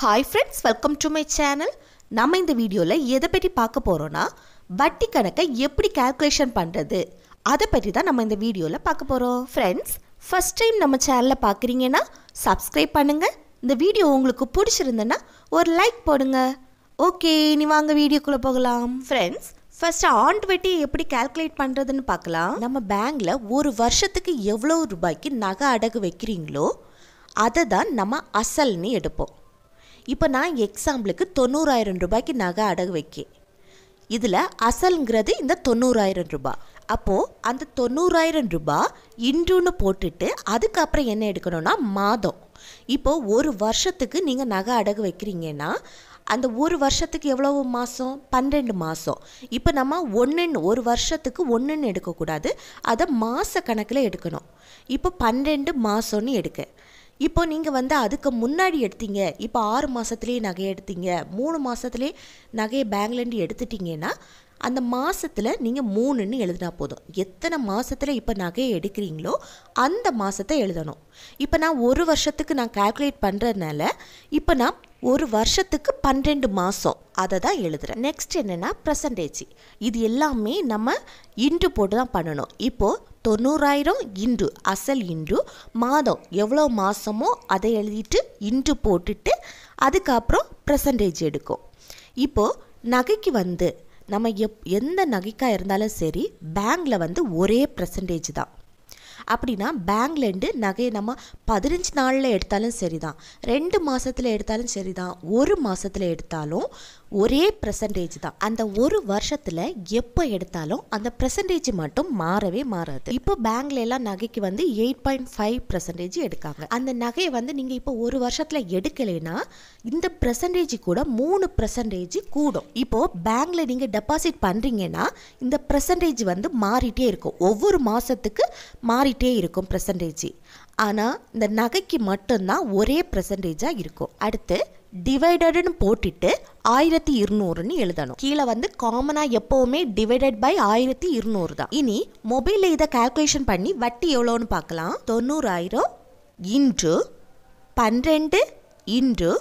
hi friends welcome to my channel நம்ம இந்த வீடியோவில் எதை பற்றி பார்க்க போகிறோன்னா வட்டி கணக்கை எப்படி கால்குலேஷன் பண்ணுறது அதை பற்றி தான் நம்ம இந்த வீடியோவில் பார்க்க போகிறோம் ஃப்ரெண்ட்ஸ் ஃபஸ்ட் டைம் நம்ம சேனலில் பார்க்குறீங்கன்னா சப்ஸ்கிரைப் பண்ணுங்கள் இந்த வீடியோ உங்களுக்கு பிடிச்சிருந்தேன்னா ஒரு லைக் போடுங்க ஓகே நீ வாங்க வீடியோக்குள்ளே போகலாம் ஃப்ரெண்ட்ஸ் ஃபர்ஸ்ட் ஆண்டு வட்டி எப்படி கால்குலேட் பண்ணுறதுன்னு பார்க்கலாம் நம்ம பேங்க்கில் ஒரு வருஷத்துக்கு எவ்வளோ ரூபாய்க்கு நகை அடகு வைக்கிறீங்களோ அதை தான் நம்ம அசல்னு எடுப்போம் இப்போ நான் எக்ஸாம்பிளுக்கு தொண்ணூறாயிரம் ரூபாய்க்கு நகை அடகு வைக்கேன் இதில் அசல்ங்கிறது இந்த தொண்ணூறாயிரம் ரூபாய் அப்போது அந்த தொண்ணூறாயிரம் ரூபாய் இன்றுன்னு போட்டுட்டு அதுக்கப்புறம் என்ன எடுக்கணும்னா மாதம் இப்போது ஒரு வருஷத்துக்கு நீங்கள் நகை அடகு வைக்கிறீங்கன்னா அந்த ஒரு வருஷத்துக்கு எவ்வளவு மாதம் பன்னெண்டு மாதம் இப்போ நம்ம ஒன்றுன்னு ஒரு வருஷத்துக்கு ஒன்றுன்னு எடுக்கக்கூடாது அதை மாத கணக்கில் எடுக்கணும் இப்போ பன்னெண்டு மாதம்னு எடுக்க இப்போ நீங்கள் வந்து அதுக்கு முன்னாடி எடுத்தீங்க இப்போ ஆறு மாதத்துலேயே நகையை எடுத்தீங்க மூணு மாதத்துலேயே நகையை பேங்க்லேருந்து எடுத்துட்டீங்கன்னா அந்த மாதத்தில் நீங்கள் மூணுன்னு எழுதினா போதும் எத்தனை மாதத்தில் இப்போ நகையை எடுக்கிறீங்களோ அந்த மாதத்தை எழுதணும் இப்போ நான் ஒரு வருஷத்துக்கு நான் கால்குலேட் பண்ணுறதுனால இப்போ நான் ஒரு வருஷத்துக்கு பன்னெண்டு மாதம் அதை தான் எழுதுகிறேன் நெக்ஸ்ட் என்னென்னா ப்ரெசன்டேஜ் இது எல்லாமே நம்ம இன்ட்டு போட்டு தான் பண்ணணும் இப்போது தொண்ணூறாயிரம் இன்டு அசல் இன்டு மாதம் எவ்வளோ மாதமோ அதை எழுதிட்டு இன்டு போட்டுட்டு அதுக்கப்புறம் ப்ரெசன்டேஜ் எடுக்கும் இப்போது நகைக்கு வந்து நம்ம எப் எந்த நகைக்காக இருந்தாலும் சரி பேங்க்கில் வந்து ஒரே ப்ரெசன்டேஜ் தான் அப்படின்னா பேங்க்லேருந்து நகையை நம்ம பதினஞ்சு நாளில் எடுத்தாலும் சரி தான் ரெண்டு மாதத்தில் எடுத்தாலும் சரி தான் ஒரு மாதத்தில் எடுத்தாலும் ஒரே ப்ரெசன்டேஜ் தான் அந்த ஒரு வருஷத்தில் எப்போ எடுத்தாலும் அந்த ப்ரெசன்டேஜ் மட்டும் மாறவே மாறாது இப்போ பேங்க்ல எல்லாம் நகைக்கு வந்து எயிட் பாயிண்ட் ஃபைவ் ப்ரெசன்டேஜ் எடுக்காங்க அந்த நகையை வந்து நீங்கள் இப்போ ஒரு வருஷத்தில் எடுக்கலைன்னா இந்த ப்ரெசன்டேஜ் கூட மூணு ப்ரெசன்டேஜ் கூடும் இப்போது பேங்க்ல நீங்கள் டெபாசிட் பண்ணுறீங்கன்னா இந்த ப்ரெசன்டேஜ் வந்து மாறிட்டே இருக்கும் ஒவ்வொரு மாதத்துக்கு மாறிட்டே இருக்கும் ப்ரெசன்டேஜ் ஆனால் இந்த நகைக்கு மட்டும்தான் ஒரே ப்ரெசன்டேஜாக இருக்கும் அடுத்து டிவைடட்னு போட்டுட்டு ஆயிரத்தி இருநூறுன்னு எழுதணும் கீழே வந்து காமனாக எப்போவுமே டிவைடட் பை ஆயிரத்தி இருநூறு தான் இனி மொபைலில் இதை கால்குலேஷன் பண்ணி வட்டி எவ்வளோன்னு பார்க்கலாம் தொண்ணூறாயிரம் இன்று பன்னிரெண்டு இன்று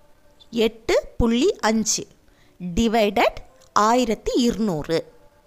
எட்டு புள்ளி அஞ்சு டிவைடட் ஆயிரத்தி இருநூறு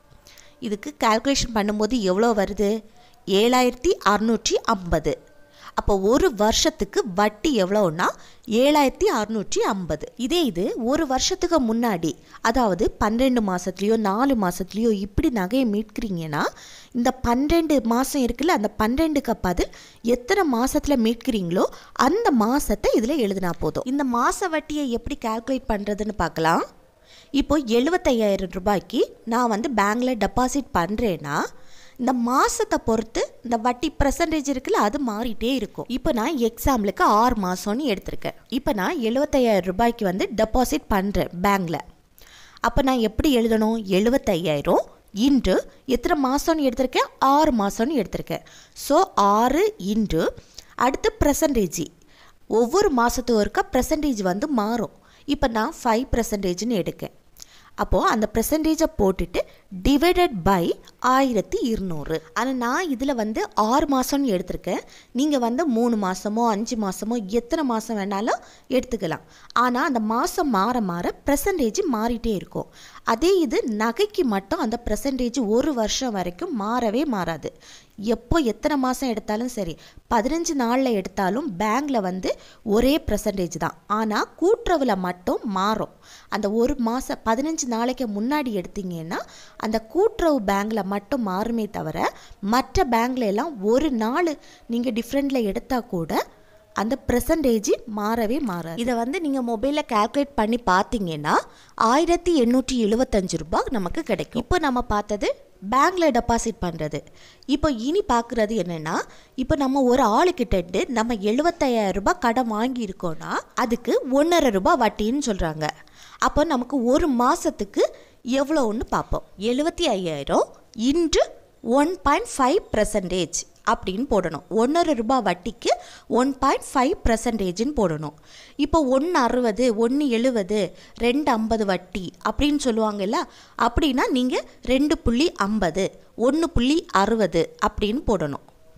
இதுக்கு கால்குலேஷன் பண்ணும்போது எவ்வளோ வருது ஏழாயிரத்தி அறநூற்றி ஐம்பது அப்போ ஒரு வருஷத்துக்கு வட்டி எவ்வளோன்னா ஏழாயிரத்தி அறநூற்றி ஐம்பது இதே இது ஒரு வருஷத்துக்கு முன்னாடி அதாவது பன்னெண்டு மாதத்துலேயோ நாலு மாதத்துலேயோ இப்படி நகையை மீட்கிறீங்கன்னா இந்த பன்னெண்டு மாதம் இருக்குல்ல அந்த பன்னெண்டுக்கு பதில் எத்தனை மாதத்தில் மீட்கிறீங்களோ அந்த மாதத்தை இதில் எழுதினா போதும் இந்த மாத வட்டியை எப்படி கால்குலேட் பண்ணுறதுன்னு பார்க்கலாம் இப்போ எழுபத்தையாயிரம் ரூபாய்க்கு நான் வந்து பேங்க்கில் டெபாசிட் பண்ணுறேன்னா இந்த மாதத்தை பொறுத்து இந்த வட்டி பர்சன்டேஜ் இருக்குல்ல அது மாறிட்டே இருக்கும் இப்போ நான் எக்ஸாம்பிளுக்கு ஆறு மாதம்னு எடுத்திருக்கேன் இப்போ நான் எழுபத்தையாயிரம் ரூபாய்க்கு வந்து டெபாசிட் பண்ணுறேன் பேங்க்கில் அப்போ நான் எப்படி எழுதணும் எழுபத்தையாயிரம் இன்று எத்தனை மாதம்னு எடுத்திருக்கேன் ஆறு மாதம்னு எடுத்திருக்கேன் ஸோ ஆறு இன்று அடுத்து ப்ரெசன்டேஜ் ஒவ்வொரு மாதத்துக்கு ஒருக்கா ப்ரெசன்டேஜ் வந்து மாறும் இப்போ நான் ஃபைவ் ப்ரெசன்டேஜ்னு எடுக்கேன் அப்போது அந்த ப்ரெசன்டேஜை போட்டுட்டு டிவைடட் பை ஆயிரத்தி இருநூறு ஆனால் நான் இதில் வந்து ஆறு மாதம்னு எடுத்திருக்கேன் நீங்கள் வந்து மூணு மாதமோ அஞ்சு மாதமோ எத்தனை மாதம் வேணாலும் எடுத்துக்கலாம் ஆனால் அந்த மாதம் மாற மாற ப்ரெசன்டேஜ் மாறிட்டே இருக்கும் அதே இது நகைக்கு மட்டும் அந்த ப்ரெசன்டேஜ் ஒரு வருஷம் வரைக்கும் மாறவே மாறாது எப்போ எத்தனை மாதம் எடுத்தாலும் சரி பதினஞ்சு நாளில் எடுத்தாலும் பேங்க்கில் வந்து ஒரே ப்ரெசன்டேஜ் தான் ஆனால் கூட்டுறவில் மட்டும் மாறும் அந்த ஒரு மாதம் பதினஞ்சு நாளைக்கு முன்னாடி எடுத்தீங்கன்னா அந்த கூட்டுறவு பேங்க்கில் மட்டும் மாறுமே தவிர மற்ற பேங்க்ல எல்லாம் ஒரு நாள் நீங்கள் டிஃப்ரெண்டில் எடுத்தால் கூட அந்த ப்ரெசன்டேஜ் மாறவே மாறாது இதை வந்து நீங்கள் மொபைலில் கால்குலேட் பண்ணி பார்த்தீங்கன்னா ஆயிரத்தி எண்ணூற்றி எழுபத்தஞ்சு ரூபாய் நமக்கு கிடைக்கும் இப்போ நம்ம பார்த்தது பேங்க்கில் டெபாசிட் பண்ணுறது இப்போ இனி பார்க்குறது என்னென்னா இப்போ நம்ம ஒரு ஆளுக்கிட்ட நம்ம எழுபத்தையாயிரம் ரூபாய் கடன் வாங்கியிருக்கோன்னா அதுக்கு ஒன்றரை ரூபாய் வட்டின்னு சொல்கிறாங்க அப்போ நமக்கு ஒரு மாதத்துக்கு எவ்வளோன்னு பார்ப்போம் எழுபத்தி ஐயாயிரம் இன்று ஒன் பாயிண்ட் ஃபைவ் பர்சன்டேஜ் அப்படின்னு போடணும் ஒன்றரை ரூபாய் வட்டிக்கு ஒன் பாயிண்ட் ஃபைவ் பர்சன்டேஜ்னு போடணும் இப்போ ஒன்று அறுபது ஒன்று எழுபது ரெண்டு ஐம்பது வட்டி அப்படின்னு சொல்லுவாங்கல்ல அப்படின்னா நீங்கள் ரெண்டு புள்ளி ஐம்பது ஒன்று புள்ளி அறுபது அப்படின்னு போடணும்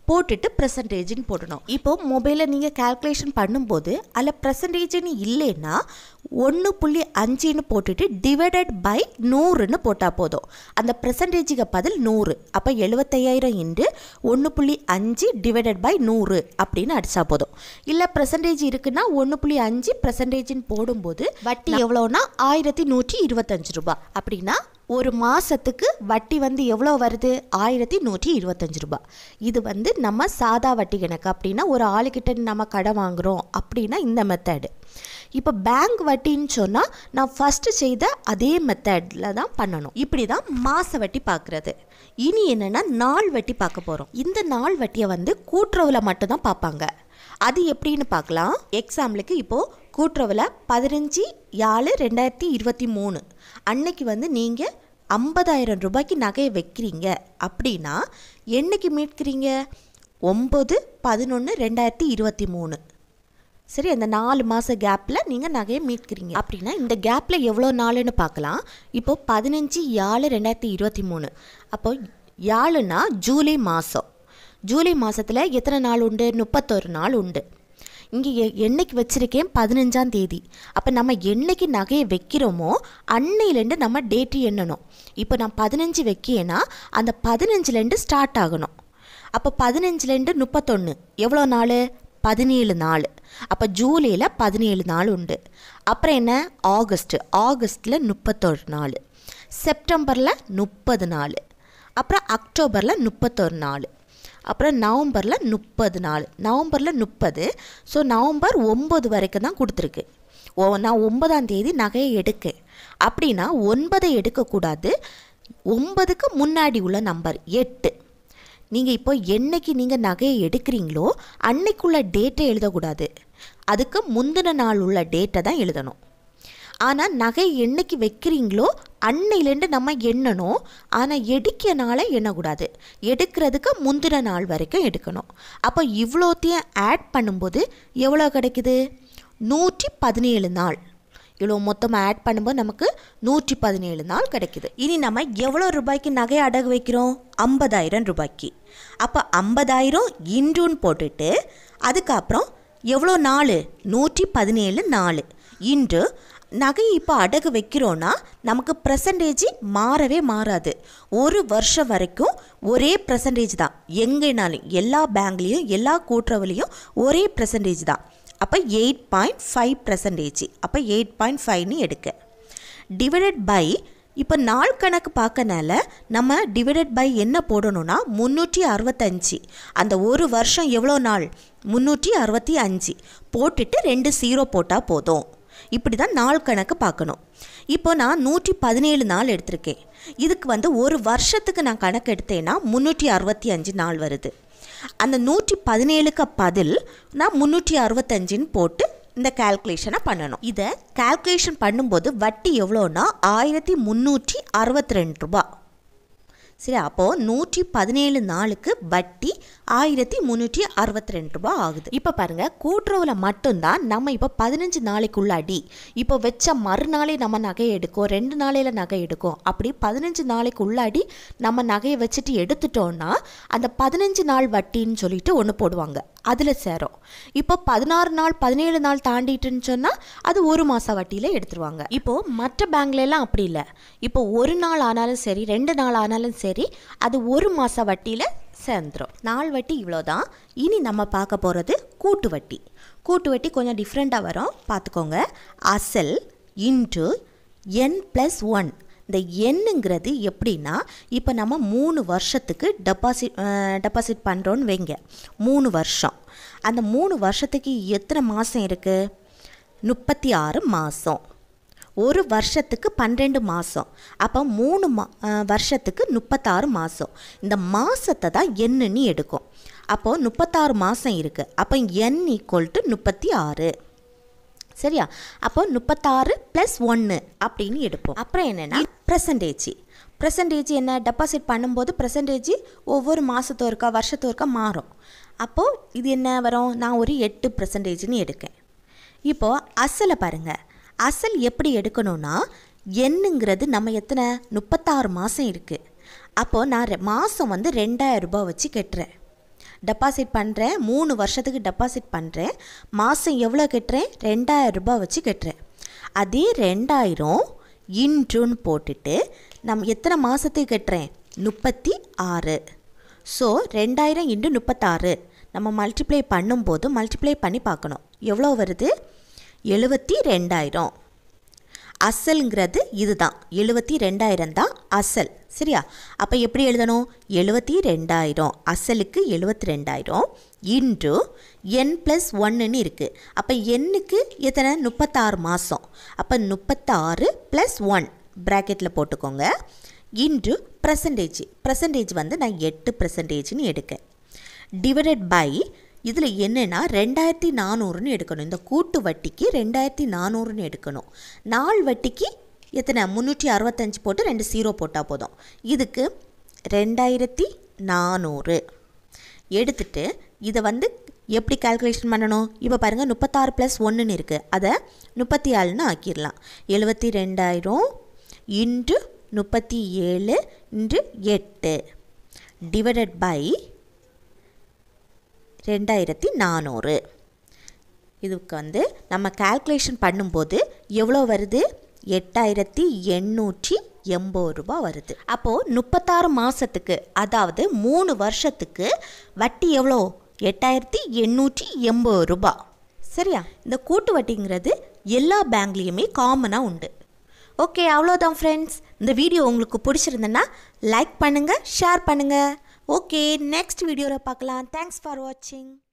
போட்டுட்டு ப்ரெசன்டேஜ்னு போடணும் இப்போ மொபைலில் நீங்கள் கால்குலேஷன் பண்ணும்போது அதில் ப்ரெசன்டேஜ்னு இல்லைன்னா ஒன்று புள்ளி அஞ்சுன்னு போட்டுட்டு டிவைடட் பை நூறுன்னு போட்டால் போதும் அந்த ப்ரெசன்டேஜுக்கு பதில் நூறு அப்போ எழுபத்தையாயிரம் இன்று ஒன்று புள்ளி அஞ்சு டிவைடட் பை நூறு அப்படின்னு அடித்தா போதும் இல்லை ப்ரெசன்டேஜ் இருக்குன்னா ஒன்று புள்ளி அஞ்சு ப்ரெசன்டேஜ்னு போடும்போது வட்டி எவ்வளோன்னா ஆயிரத்தி நூற்றி இருபத்தஞ்சு ரூபாய் அப்படின்னா ஒரு மாதத்துக்கு வட்டி வந்து எவ்வளோ வருது ஆயிரத்தி நூற்றி இருபத்தஞ்சு ரூபாய் இது வந்து நம்ம சாதா வட்டி கணக்கு அப்படின்னா ஒரு ஆளுக்கிட்ட நம்ம கடன் வாங்குகிறோம் அப்படின்னா இந்த மெத்தடு இப்போ பேங்க் வட்டின்னு சொன்னால் நான் ஃபஸ்ட்டு செய்த அதே மெத்தடில் தான் பண்ணணும் இப்படி தான் மாத வட்டி பார்க்குறது இனி என்னென்னா நாள் வட்டி பார்க்க போகிறோம் இந்த நாள் வட்டியை வந்து கூட்டுறவில் மட்டும்தான் பார்ப்பாங்க அது எப்படின்னு பார்க்கலாம் எக்ஸாம்பிளுக்கு இப்போது கூட்டுறவில் பதினஞ்சு ஏழு ரெண்டாயிரத்தி இருபத்தி மூணு அன்னைக்கு வந்து நீங்கள் ஐம்பதாயிரம் ரூபாய்க்கு நகையை வைக்கிறீங்க அப்படின்னா என்னைக்கு மீட்கிறீங்க ஒம்பது பதினொன்று ரெண்டாயிரத்தி இருபத்தி மூணு சரி அந்த நாலு மாத கேப்பில் நீங்கள் நகையை மீட்கிறீங்க அப்படின்னா இந்த கேப்பில் எவ்வளோ நாளுன்னு பார்க்கலாம் இப்போது பதினஞ்சு ஏழு ரெண்டாயிரத்தி இருபத்தி மூணு அப்போ ஏழுனா ஜூலை மாதம் ஜூலை மாதத்தில் எத்தனை நாள் உண்டு முப்பத்தொரு நாள் உண்டு இங்கே எ என்னைக்கு வச்சுருக்கேன் பதினஞ்சாம் தேதி அப்போ நம்ம என்னைக்கு நகையை வைக்கிறோமோ அன்னையிலேருந்து நம்ம டேட்டு எண்ணணும் இப்போ நான் பதினஞ்சு வைக்கேன்னா அந்த பதினஞ்சுலேருந்து ஸ்டார்ட் ஆகணும் அப்போ பதினஞ்சுலேருந்து முப்பத்தொன்று எவ்வளோ நாள் பதினேழு நாள் அப்போ ஜூலையில் பதினேழு நாள் உண்டு அப்புறம் என்ன ஆகஸ்ட்டு ஆகஸ்ட்டில் முப்பத்தொரு நாள் செப்டம்பரில் முப்பது நாள் அப்புறம் அக்டோபரில் முப்பத்தொரு நாள் அப்புறம் நவம்பரில் முப்பது நாள் நவம்பரில் முப்பது ஸோ நவம்பர் ஒம்பது வரைக்கும் தான் கொடுத்துருக்கு ஓ நான் ஒன்பதாம் தேதி நகையை எடுக்கேன் அப்படின்னா ஒன்பதை எடுக்கக்கூடாது ஒன்பதுக்கு முன்னாடி உள்ள நம்பர் எட்டு நீங்கள் இப்போ என்னைக்கு நீங்கள் நகையை எடுக்கிறீங்களோ அன்னைக்குள்ள டேட்டை எழுதக்கூடாது அதுக்கு முந்தின நாள் உள்ள டேட்டை தான் எழுதணும் ஆனால் நகை என்னைக்கு வைக்கிறீங்களோ அன்னையிலேருந்து நம்ம எண்ணணும் ஆனால் எடுக்கிற நாளை எண்ணக்கூடாது எடுக்கிறதுக்கு முந்தின நாள் வரைக்கும் எடுக்கணும் அப்போ இவ்வளோத்தையும் ஆட் பண்ணும்போது எவ்வளோ கிடைக்குது நூற்றி பதினேழு நாள் இவ்வளோ மொத்தமாக ஆட் பண்ணும்போது நமக்கு நூற்றி பதினேழு நாள் கிடைக்குது இனி நம்ம எவ்வளோ ரூபாய்க்கு நகை அடகு வைக்கிறோம் ஐம்பதாயிரம் ரூபாய்க்கு அப்போ ஐம்பதாயிரம் இன்றுன்னு போட்டுட்டு அதுக்கப்புறம் எவ்வளோ நாள் நூற்றி பதினேழு நாலு இன்று நகை இப்போ அடகு வைக்கிறோன்னா நமக்கு பர்சன்டேஜ் மாறவே மாறாது ஒரு வருஷம் வரைக்கும் ஒரே பர்சன்டேஜ் தான் எங்கேனாலும் எல்லா பேங்க்லேயும் எல்லா கூட்டுறவுலேயும் ஒரே பர்சன்டேஜ் தான் அப்போ எயிட் பாயிண்ட் ஃபைவ் பர்சன்டேஜ் அப்போ எயிட் பாயிண்ட் ஃபைவ்னு எடுக்க டிவைடட் பை இப்போ நாள் கணக்கு பார்க்கனால நம்ம டிவைடட் பை என்ன போடணும்னா முந்நூற்றி அறுபத்தஞ்சு அந்த ஒரு வருஷம் எவ்வளோ நாள் முந்நூற்றி அறுபத்தி அஞ்சு போட்டுட்டு ரெண்டு ஜீரோ போட்டால் போதும் இப்படி தான் நாள் கணக்கு பார்க்கணும் இப்போ நான் நூற்றி பதினேழு நாள் எடுத்திருக்கேன் இதுக்கு வந்து ஒரு வருஷத்துக்கு நான் கணக்கு எடுத்தேன்னா முந்நூற்றி அறுபத்தி அஞ்சு நாள் வருது அந்த நூற்றி பதினேழுக்கு பதில் நான் முந்நூற்றி அறுபத்தஞ்சுன்னு போட்டு இந்த கால்குலேஷனை பண்ணணும் இதை கால்குலேஷன் பண்ணும்போது வட்டி எவ்வளோன்னா ஆயிரத்தி முந்நூற்றி அறுபத்தி ரெண்டு ரூபா சரி அப்போது நூற்றி பதினேழு நாளுக்கு வட்டி ஆயிரத்தி முந்நூற்றி அறுபத்தி ரெண்டு ரூபா ஆகுது இப்போ பாருங்கள் கூட்டுறவில் மட்டும்தான் நம்ம இப்போ பதினஞ்சு நாளைக்குள்ளாடி இப்போ வச்ச மறுநாளே நம்ம நகையை எடுக்கும் ரெண்டு நாளையில் நகை எடுக்கும் அப்படி பதினஞ்சு நாளைக்கு உள்ளாடி நம்ம நகையை வச்சுட்டு எடுத்துட்டோம்னா அந்த பதினஞ்சு நாள் வட்டின்னு சொல்லிட்டு ஒன்று போடுவாங்க அதில் சேரும் இப்போ பதினாறு நாள் பதினேழு நாள் தாண்டிட்டுன்னு சொன்னால் அது ஒரு மாத வட்டியில் எடுத்துருவாங்க இப்போது மற்ற பேங்க்லலாம் அப்படி இல்லை இப்போ ஒரு நாள் ஆனாலும் சரி ரெண்டு நாள் ஆனாலும் சரி அது ஒரு மாத வட்டியில் சேர்ந்துடும் நாள் வட்டி இவ்வளோதான் இனி நம்ம பார்க்க போகிறது கூட்டு வட்டி கூட்டு வட்டி கொஞ்சம் டிஃப்ரெண்ட்டாக வரும் பார்த்துக்கோங்க அசல் இன்ட்டு என் ப்ளஸ் ஒன் இந்த எண்ணுங்கிறது எப்படின்னா இப்போ நம்ம மூணு வருஷத்துக்கு டெபாசிட் டெபாசிட் பண்ணுறோன்னு வைங்க மூணு வருஷம் அந்த மூணு வருஷத்துக்கு எத்தனை மாதம் இருக்குது முப்பத்தி ஆறு மாதம் ஒரு வருஷத்துக்கு பன்னெண்டு மாதம் அப்போ மூணு மா வருஷத்துக்கு முப்பத்தாறு மாதம் இந்த மாதத்தை தான் என்னன்னு எடுக்கும் அப்போது முப்பத்தாறு மாதம் இருக்குது அப்போ என் ஈக்குவல் டு முப்பத்தி ஆறு சரியா அப்போ முப்பத்தாறு ப்ளஸ் ஒன்று அப்படின்னு எடுப்போம் அப்புறம் என்னென்னா ப்ரெசன்டேஜ் ப்ரெசன்டேஜ் என்ன டெபாசிட் பண்ணும்போது ப்ரெசன்டேஜ் ஒவ்வொரு மாதத்தோ இருக்கா வருஷத்தோ இருக்கா மாறும் அப்போது இது என்ன வரும் நான் ஒரு எட்டு ப்ரெசன்டேஜ்னு எடுக்கேன் இப்போது அசலை பாருங்கள் அசல் எப்படி எடுக்கணும்னா என்னங்கிறது நம்ம எத்தனை முப்பத்தாறு மாதம் இருக்குது அப்போது நான் மாதம் வந்து ரெண்டாயிரம் ரூபாய் வச்சு கட்டுறேன் டெபாசிட் பண்ணுறேன் மூணு வருஷத்துக்கு டெபாசிட் பண்ணுறேன் மாதம் எவ்வளோ கட்டுறேன் ரெண்டாயிரம் ரூபாய் வச்சு கட்டுறேன் அதே ரெண்டாயிரம் இன்றுன்னு போட்டுட்டு நம்ம எத்தனை மாதத்துக்கு கட்டுறேன் முப்பத்தி ஆறு ஸோ ரெண்டாயிரம் இன்ட்டு முப்பத்தாறு நம்ம மல்டிப்ளை பண்ணும்போது மல்டிப்ளை பண்ணி பார்க்கணும் எவ்வளோ வருது எழுபத்தி ரெண்டாயிரம் அசலுங்கிறது இதுதான் எழுபத்தி ரெண்டாயிரம் தான் அசல் சரியா அப்போ எப்படி எழுதணும் எழுபத்தி ரெண்டாயிரம் அசலுக்கு எழுபத்தி ரெண்டாயிரம் இன்டு என் ப்ளஸ் ஒன்றுன்னு இருக்குது அப்போ எண்ணுக்கு எத்தனை முப்பத்தாறு மாதம் அப்போ முப்பத்தாறு ப்ளஸ் ஒன் ப்ராக்கெட்டில் போட்டுக்கோங்க இன்டு பர்சன்டேஜ் பர்சன்டேஜ் வந்து நான் எட்டு பர்சன்டேஜ்னு எடுக்கேன் டிவைடட் பை இதில் என்னென்னா ரெண்டாயிரத்தி நானூறுன்னு எடுக்கணும் இந்த கூட்டு வட்டிக்கு ரெண்டாயிரத்தி நானூறுன்னு எடுக்கணும் நாள் வட்டிக்கு எத்தனை முந்நூற்றி அறுபத்தஞ்சு போட்டு ரெண்டு ஜீரோ போட்டால் போதும் இதுக்கு ரெண்டாயிரத்தி நானூறு எடுத்துட்டு இதை வந்து எப்படி கால்குலேஷன் பண்ணணும் இப்போ பாருங்கள் முப்பத்தாறு ப்ளஸ் ஒன்றுன்னு இருக்குது அதை முப்பத்தி ஆறுன்னு ஆக்கிடலாம் எழுபத்தி ரெண்டாயிரம் இன்ட்டு முப்பத்தி ஏழு இன்ட்டு எட்டு டிவைடட் பை ரெண்டாயிரத்தி நானூறு இதுக்கு வந்து நம்ம கால்குலேஷன் பண்ணும்போது எவ்வளோ வருது எட்டாயிரத்தி எண்ணூற்றி எண்பது ரூபாய் வருது அப்போது முப்பத்தாறு மாதத்துக்கு அதாவது மூணு வருஷத்துக்கு வட்டி எவ்வளோ எட்டாயிரத்தி எண்ணூற்றி எண்பது ரூபாய் சரியா இந்த கூட்டு வட்டிங்கிறது எல்லா பேங்க்லேயுமே காமனாக உண்டு ஓகே அவ்வளோதான் ஃப்ரெண்ட்ஸ் இந்த வீடியோ உங்களுக்கு பிடிச்சிருந்தேன்னா லைக் பண்ணுங்கள் ஷேர் பண்ணுங்கள் ஓகே நெக்ஸ்ட் வீடியோவில் பார்க்கலாம் தேங்க்ஸ் ஃபார் வாட்சிங்